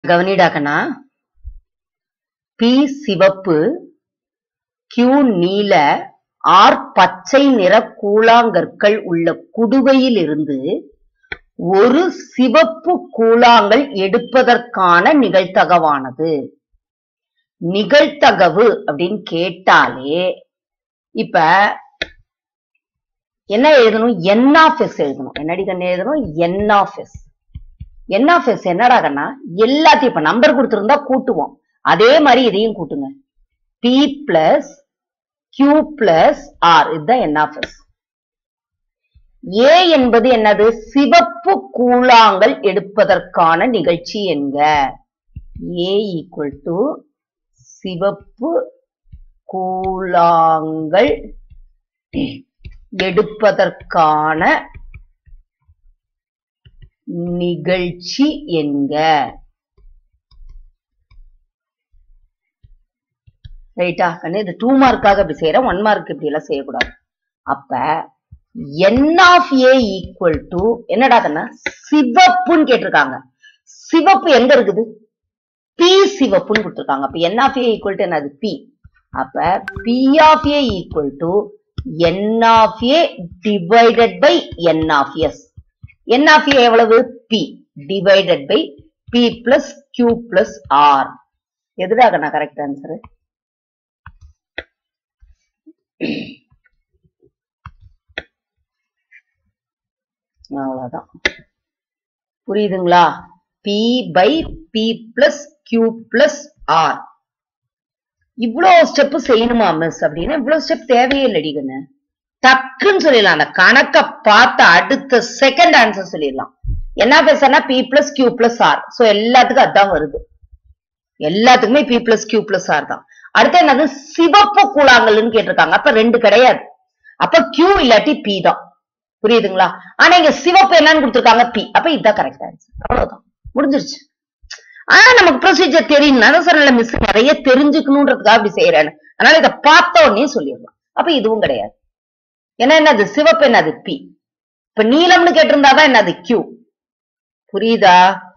கவனிடாக்கண்ணா P சிவப்பு Q நீல R பச்சை நிற கூழாங்கற்கள் உள்ள குடுவையிலிருந்து ஒரு சிவப்பு கூழாங்கல் எடுப்பதற்கான நிகழ்தகவானது நிகழ்தகவு அப்படின்னு கேட்டாலே இப்ப என்ன எழுதணும் என் ஆஃப் எஸ் எழுதணும் என்னடி கண்ணு எழுதணும் n of S n of S என்னடா கண்ணா எல்லாத்தையும் இப்ப நம்பர் கொடுத்திருந்தா கூட்டுவோம் அதே மாதிரி இதையும் கூட்டுங்க P plus Q plus R இதுதான் என் ஆஃப் எஸ் ஏ என்பது என்னது சிவப்பு கூழாங்கல் எடுப்பதற்கான நிகழ்ச்சி என்க ஏ ஈக்குவல் டு சிவப்பு கூழாங்கல் எடுப்பதற்கான நிகழ்ச்சி என்க ரைட்டா கண்ணு இது டூ மார்க்காக இப்படி செய்யறேன் ஒன் மார்க் இப்படி எல்லாம் செய்யக்கூடாது அப்ப n of A equal to என்னடா கண்ணா சிவப்புன்னு கேட்டிருக்காங்க சிவப்பு எங்க இருக்குது பி சிவப்புன்னு கொடுத்திருக்காங்க அப்ப n of A equal to என்னது பி அப்ப P of A equal to n of A divided by n of S n of A எவ்வளவு P divided by P plus Q plus R எதுடாக நான் correct answer அவ்வளவுதான் புரியுதுங்களா P by P plus Q plus R இவ்வளவு step செய்யணுமா miss அப்படின்னு இவ்வளவு step தேவையே இல்லடி கண்ணு டக்குன்னு சொல்லிடலாம் அந்த கணக்கை பார்த்த அடுத்த செகண்ட் ஆன்சர் சொல்லிடலாம் என்ன பேசுறா P plus Q plus R so எல்லாத்துக்கும் அதான் வருது எல்லாத்துக்குமே P plus Q plus R தான் அடுத்து என்னது சிவப்பு கூழாங்கல்னு கேட்டிருக்காங்க அப்ப ரெண்டு கிடையாது அப்ப கியூ இல்லாட்டி பி தான் புரியுதுங்களா ஆனா இங்க சிவப்பு என்னன்னு கொடுத்திருக்காங்க பி அப்ப இதுதான் கரெக்ட் ஆன்சர் அவ்வளவுதான் முடிஞ்சிருச்சு ஆனா நமக்கு ப்ரொசீஜர் தெரியும் நான் சொன்ன மிஸ் நிறைய தெரிஞ்சுக்கணுன்றதுக்காக அப்படி செய்யறேன் அதனால இதை பார்த்த உடனே சொல்லிடலாம் அப்ப இதுவும் கிடையாது ஏன்னா என்னது சிவப்பு என்னது பி இப்ப நீலம்னு கேட்டிருந்தாதான் என்னது கியூ புரியுதா